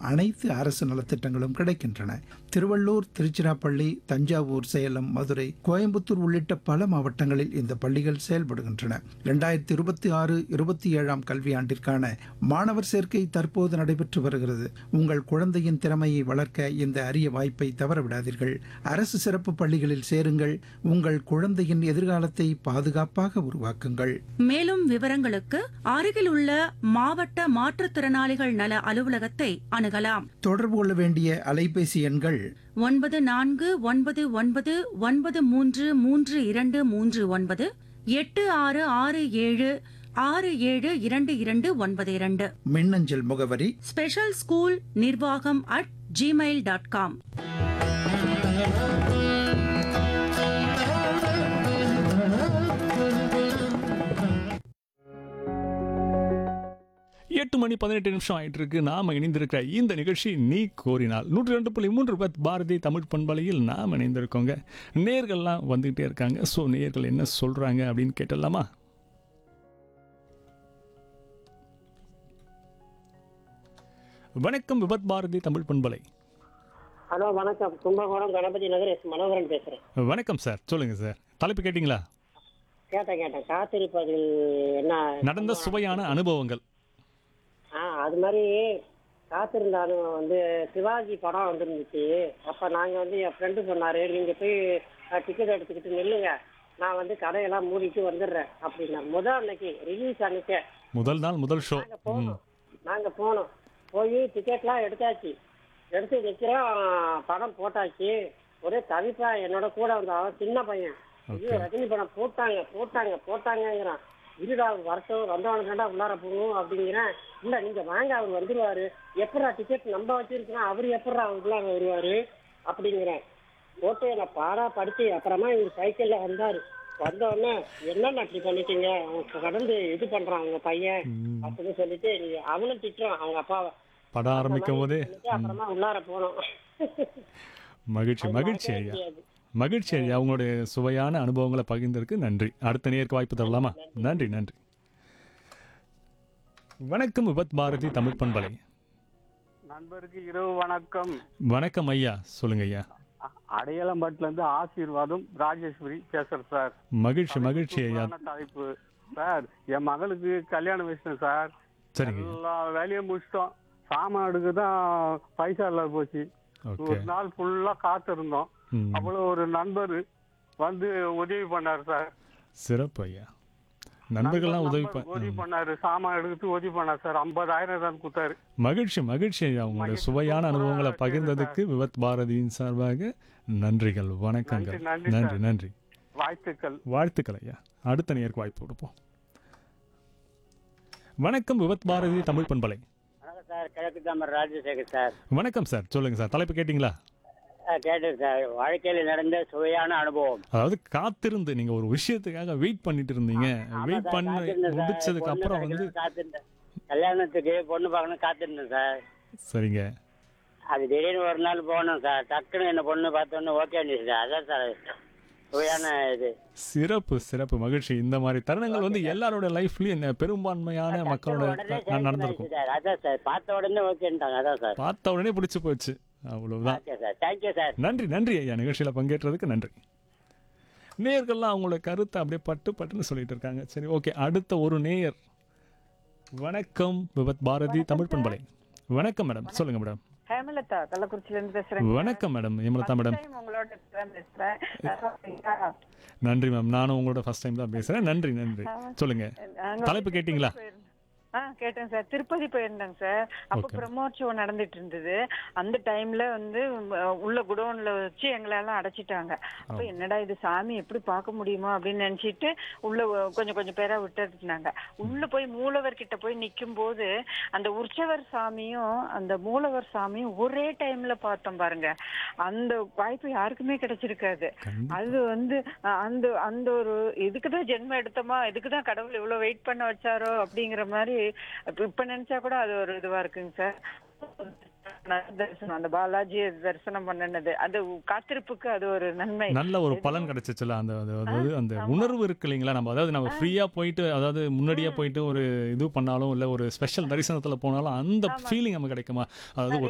அனைத்து அரசு நலத்திட்டங்களும் கிடைக்கின்றன திருவள்ளூர் திருச்சிராப்பள்ளி தஞ்சாவூர் சேலம் மதுரை கோயம்புத்தூர் உள்ளிட்ட பல மாவட்டங்களில் இந்த பள்ளிகள் செயல்படுகின்றன இரண்டாயிரத்தி இருபத்தி ஆறு இருபத்தி ஏழாம் கல்வியாண்டிற்கான மாணவர் சேர்க்கை தற்போது நடைபெற்று வருகிறது உங்கள் குழந்தையின் திறமையை வளர்க்க இந்த அரிய வாய்ப்பை தவறவிடாதீர்கள் அரசு சிறப்பு பள்ளிகளில் சேருங்கள் உங்கள் குழந்தையின் எதிர்காலத்தை பாதுகாப்பாக உருவாக்குங்கள் மேலும் விவரங்களுக்கு அருகில் உள்ள மாவட்ட மாற்றுத்திறனாளிகள் நல அலுவலகத்தை அணுகலாம் தொடர்பு கொள்ள வேண்டிய அலைபேசி எண்கள் ஒன்பது நான்கு ஒன்பது ஒன்பது ஒன்பது மூன்று மூன்று இரண்டு மூன்று ஒன்பது எட்டு ஆறு ஆறு ஏழு ஆறு ஏழு இரண்டு இரண்டு ஒன்பது இரண்டு மின்னஞ்சல் முகவரி ஸ்பெஷல் ஸ்கூல் நிர்வாகம் அட் ஜிமெயில் டாட் காம் எட்டு மணி பதினெட்டு நிமிஷம் ஆயிட்டு இருக்கு நாம இணைந்திருக்கிற இந்த நிகழ்ச்சி நீ கோரினால் நூற்றி ரெண்டு புள்ளி மூன்று பத் பாரதி தமிழ் பண்பலையில் நாம் இணைந்திருக்கோங்க நேர்கள்லாம் வந்துகிட்டே இருக்காங்க ஸோ நேர்கள் என்ன சொல்றாங்க அப்படின்னு கேட்டலாமா வணக்கம் விபத் பாரதி தமிழ் பண்பலை ஹலோ வணக்கம் கும்பகோணம் கணபதி நகர் எஸ் மனோகரன் பேசுறேன் வணக்கம் சார் சொல்லுங்க சார் தலைப்பு கேட்டிங்களா கேட்டேன் கேட்டேன் காத்திருப்பதில் என்ன நடந்த சுவையான அனுபவங்கள் ஆ அது மாதிரி காத்திருந்த அனுபவம் வந்து சிவாஜி படம் வந்துருந்துச்சு அப்போ நாங்கள் வந்து என் ஃப்ரெண்டு சொன்னார் நீங்கள் போய் டிக்கெட் எடுத்துக்கிட்டு நில்லுங்க நான் வந்து கடையெல்லாம் மூடிட்டு வந்துடுறேன் அப்படின்னா முதல் அன்னைக்கு ரிலீஸ் அன்னைக்கே முதல் நாள் முதல் ஷோ நாங்கள் போனோம் நாங்கள் போனோம் போய் டிக்கெட்லாம் எடுத்தாச்சு எடுத்து நிற்கிறோம் படம் போட்டாச்சு ஒரே தவிப்பா என்னோட கூட வந்த அவன் சின்ன பையன் ஐயோ ரஜினி படம் போட்டாங்க போட்டாங்க போட்டாங்கங்கிறான் இருடா அவர் வருஷம் வந்தவனுக்கு தாண்டா உள்ளார போகணும் அப்படிங்கிறேன் இல்ல நீங்க வாங்க அவர் வந்துருவாரு எப்படா டிக்கெட் நம்ம வச்சிருக்கிறோம் அவர் எப்படா அவர் உள்ளார வருவாரு அப்படிங்கிறேன் போட்டு என்னை பாடா படிச்சு அப்புறமா இவர் சைக்கிள்ல வந்தாரு வந்த உடனே என்னென்ன அப்படி பண்ணிட்டீங்க அவன் கடந்து இது பண்றான் அவங்க பையன் அப்படின்னு சொல்லிட்டு நீ அவனும் திட்டுறான் அவங்க அப்பாவை படம் ஆரம்பிக்கும் போதே சொல்லிட்டு அப்புறமா உள்ளார போனோம் மகிழ்ச்சி மகிழ்ச்சி ஐயா மகிழ்ச்சி ஐயா உங்களுடைய சுவையான அனுபவங்களை பகிர்ந்ததற்கு நன்றி அடுத்த நேருக்கு வாய்ப்பு தரலாமா நன்றி நன்றி வணக்கம் விபத் பாரதி தமிழ் பண்பலை நண்பருக்கு இரவு வணக்கம் வணக்கம் ஐயா சொல்லுங்க ஐயா அ- அடையாளம்பட்டுல இருந்து ஆசீர்வாதம் ராஜேஸ்வரி பேசுறேன் சார் மகிழ்ச்சி மகிழ்ச்சி ஐயா சூப்பரான தலைப்பு சார் என் மகளுக்கு கல்யாணம் வச்சிட்டேன் சார் சரிங்க எல்லா வேலையும் முடிச்சிட்டோம் சாமானுக்கு தான் பைசா இல்ல போச்சு ஓகே ஒரு நாள் ஃபுல்லா காத்திருந்தோம் ம், அவ்வளவு ஒரு நண்பர் வந்து உதவி பண்ணாரு சார் சிறப்பு ஐயா நண்பர்கள்லாம் உதவி நண்பர் ப- உதவி ம். பண்ணாரு சாமான் எடுத்து உதவி பண்ணாரு சார் ஐம்பதாயிரம் தான் கொடுத்தாரு மகிழ்ச்சி மகிழ்ச்சி ஐயா உங்களுடைய மகிழ்ச்சி. சுவையான அனுபவங்களை சூப்பரா பகிர்ந்ததுக்கு விபத் பாரதியின் சார்பாக நன்றிகள் வணக்கங்கள் நன்றி, நன்றி நன்றி சார். நன்றி வாழ்த்துக்கள் வாழ்த்துக்கள் ஐயா அடுத்த நேருக்கு வாய்ப்பு கொடுப்போம் வணக்கம் விபத் பாரதி தமிழ் பண்பலை வணக்கம் சார் கிழக்கு தாமர் ராஜசேகர் சார் வணக்கம் சார் சொல்லுங்க சார் தலைப்பு கேட்டிங்களா கேட்டேன் சார் வாழ்க்கையில் நடந்த சுவையான அனுபவம் அதாவது காத்திருந்து நீங்க ஒரு விஷயத்துக்காக வெயிட் பண்ணிட்டு இருந்தீங்க வெயிட் பண்ணி முடிச்சதுக்கு அப்புறம் வந்து காத்திருந்தேன் கல்யாணத்துக்கு பொண்ணு பார்க்கணும் காத்திருந்தேன் சார் சரிங்க அது திடீர்னு ஒரு நாள் போகணும் சார் டக்குன்னு என்ன பொண்ணு பார்த்தோன்னு ஓகே சார் அதான் சார் சுவையான இது சிறப்பு சிறப்பு மகிழ்ச்சி இந்த மாதிரி தருணங்கள் வந்து எல்லாரோட லைஃப்லயும் என்ன பெரும்பான்மையான மக்களோட உடனே ந- சேர்ந்து நடந்திருக்கும் சார் அதான் சார் பார்த்த உடனே ஓகேன்ட்டாங்க அதான் சார் பார்த்த உடனே பிடிச்சு போச்சு அவ்வளவுதான் ஓகே சார் தேங்க்யூ சார் நன்றி நன்றி ஐயா நிகழ்ச்சியில் பங்கேற்றதுக்கு நன்றி நேயர்கள்லாம் அவங்களோட கருத்தை அப்படியே பட்டு பட்டுன்னு சொல்லிட்டு இருக்காங்க சரி ஓகே அடுத்த ஒரு நேயர் வணக்கம் விபத் பாரதி தமிழ் பண்பலை வணக்கம் மேடம் சொல்லுங்க மேடம் ஹேமலதா கள்ளக்குறிச்சில இருந்து பேசுறேன் வணக்கம் madam Hemalatha madam First time உங்களோட இப்பதான் பேசுறேன் நல்லா நன்றி மேம் நானும் உங்களோட ஃபர்ஸ்ட் டைம் தான் பேசுறேன் நன்றி நன்றி சொல்லுங்க நாங்க தலைப்பு கேட்டிங்களா போயிருந்தோம். ஆ கேட்டேன் சார் திருப்பதி போயிருந்தேங்க சார் அப்போ Okay. பிரம்மோற்சவம் நடந்துட்டு இருந்தது அந்த டைம்ல வந்து அஹ், உள்ள குடோன்ல வச்சு எங்களெல்லாம் அடைச்சிட்டாங்க அப்ப என்னடா இது சாமி எப்படி பார்க்க முடியுமா அப்படின்னு நினைச்சிட்டு உள்ள அஹ், கொஞ்சம் கொஞ்சம் பேரா விட்டுருந்தாங்க உள்ள போய் மூலவர் கிட்ட போய் நிக்கும் போது அந்த உற்சவர் சாமியும் அந்த மூலவர் சாமியும் ஒரே டைம்ல பார்த்தோம் பாருங்க அந்த வாய்ப்பு யாருக்குமே கிடைச்சிருக்காது அது வந்து அஹ், அந்த அந்த ஒரு இதுக்குதான் ஜென்மம் எடுத்தோமா இதுக்குதான் கடவுள் இவ்வளவு வெயிட் பண்ண வச்சாரோ அப்படிங்கிற மாதிரி இப்ப இப்ப நினைச்சா கூட அது ஒரு இதுவா இருக்குங்க சார் தரிசனம் அந்த பாலாஜியை தரிசனம் பண்ணினது அது காத்திருப்புக்கு அது ஒரு நன்மை நல்ல ஒரு பலன் கிடைச்சிச்சுல அந்த அது- அதாவது அந்த உணர்வு இருக்கு இல்லைங்களா நம்ம அதாவது நம்ம ஃப்ரீயா போயிட்டு அதாவது முன்னாடியே போயிட்டு ஒரு இது பண்ணாலும் இல்ல ஒரு ஸ்பெஷல் தரிசனத்துல போனாலும் அந்த ஃபீலிங் நமக்கு கிடைக்குமா அதாவது ஒரு